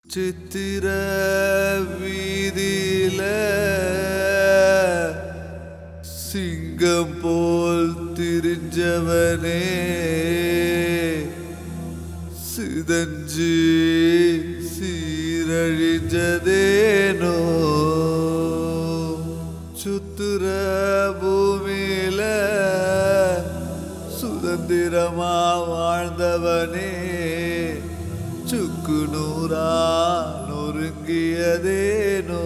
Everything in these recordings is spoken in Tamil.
சித்திர வீதியில சிங்கம் போல் திரிஞ்சவனே சிதஞ்சு சீரழிஞ்சதேனோ சுத்துற பூமியில சுதந்திரமா வாழ்ந்தவனே சுக்கு நூறா நொறுங்கியதேனோ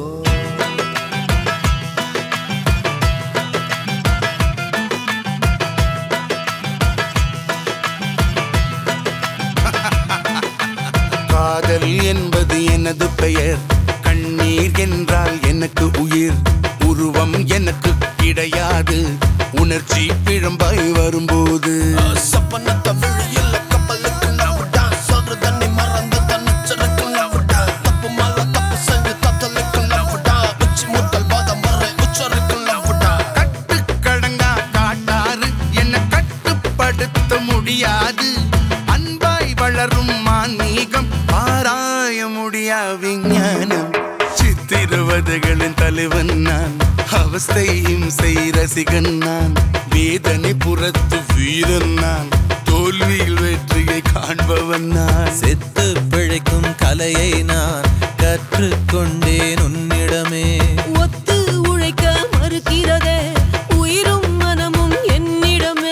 காதல் என்பது எனது பெயர் கண்ணீர் என்றால் எனக்கு உயிர் உருவம் எனக்கு கிடையாது உணர்ச்சி பிழம்பாய் வரும்போது சப்பனத்தை விழியில கப்பலுக்கு நவுடா சொல்ற தண்ணி மறந்த தன்னிச்சலுக்கு நவுடா தப்பு மேல தப்பு செஞ்சு தத்தலுக்கு நவுடா உச்சி முட்டல் பாதம் வரை உச்சருக்கு நவுடா கட்டு கடங்கா காட்டாறு என்ன கட்டுப்படுத்த முடியாது அன்பாய் வளரும் மான்மீகம் ஆராய முடியா விஞ்ஞானம் சித்திரவதைகளின் தலைவன் நான் அவஸ்தை இம்சை ரசிகன் நான் வேதனை புறத்து வீரன் நான் தோல்வியில் வெற்றியை காண்பவன் நான் செத்து பிழைக்கும் கலையை நான் கற்றுக்கொண்டேன் உன்னிடமே ஒத்து உழைக்க மறுக்கிறதே உயிரும் மனமும் என்னிடமே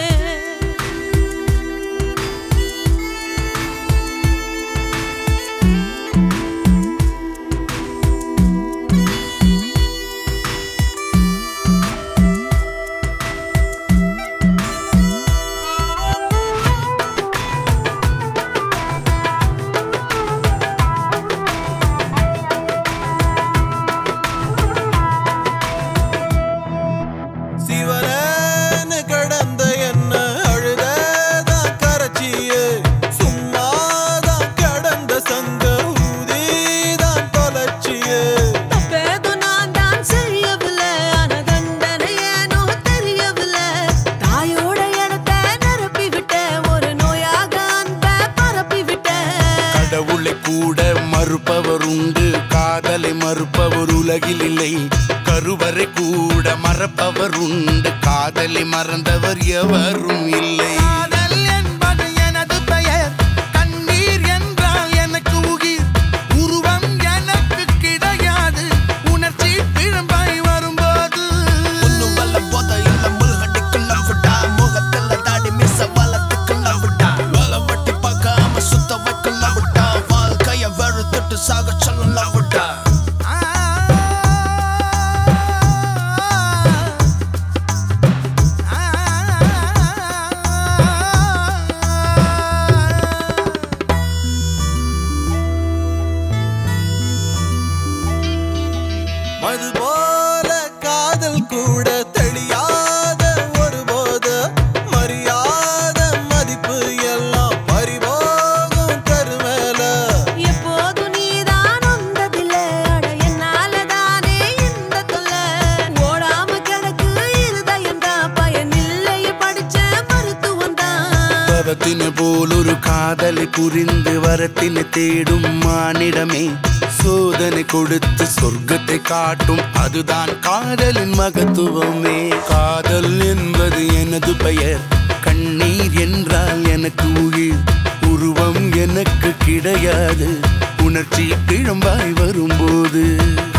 சிவனேன்னு கடந்த என்ன அழுததான் கரைச்சியே சும்மாதான் கடந்த சங்க ஊதிதான் தொலைச்சியே தப்பேதும் நான் தான் செய்யவில்லை ஆன தண்டனை ஏனோ தெரியவில்லை தாயோட இடத்தை நிரப்பி விட்டேன் ஒரு நோயாக அன்பை பரப்பி விட்டேன் கடவுளை கூட மறுப்பவர் உண்டு காதலை மறுப்பவர் உலகில் இல்லை கருவறை கூட மறப்பவர் உண்டு காதலை மறந்தவர் எவரும் இல்லை காதல் என்பது எனது பெயர் கண்ணீர் என்றால் எனக்கு உயிர் உருவம் எனக்கு கிடையாது உணர்ச்சி பிழம்பாய் வரும்போது ஒண்ணும் வல்ல போத இல்ல முள்கடிக்கு நவுடா முகத்துல தாடி மிச வளத்துக்கு நவுடா வேலை வட்டி பார்க்காம சுத்த வைக்க நவுடா வாழ்க்கைய வெறுத்துட்டு சாக சொல்ல நவுடா மது போல காதல் கூட தெளியாத ஒரு போத மரியாத மதிப்பு எல்லாம் பறிபோகும் கருமேல எப்போதும் நீதான் வந்ததில்லை அட என்னால தானே இந்த தொல்லை ஓடாம கிடக்கு இருதயம் தான் பயனில்லை படிச்ச மருத்துவம் தான் பவத்தின போல் ஒரு காதலை புரிந்து வரத்தினை தேடும் மானிடமே சோதனை கொடுத்து சொர்க்கத்தை காட்டும் அதுதான் காதலின் மகத்துவமே காதல் என்பது எனது பெயர் கண்ணீர் என்றால் எனக்கு உயிர் உருவம் எனக்கு கிடையாது உணர்ச்சி பிழம்பாய் வரும்போது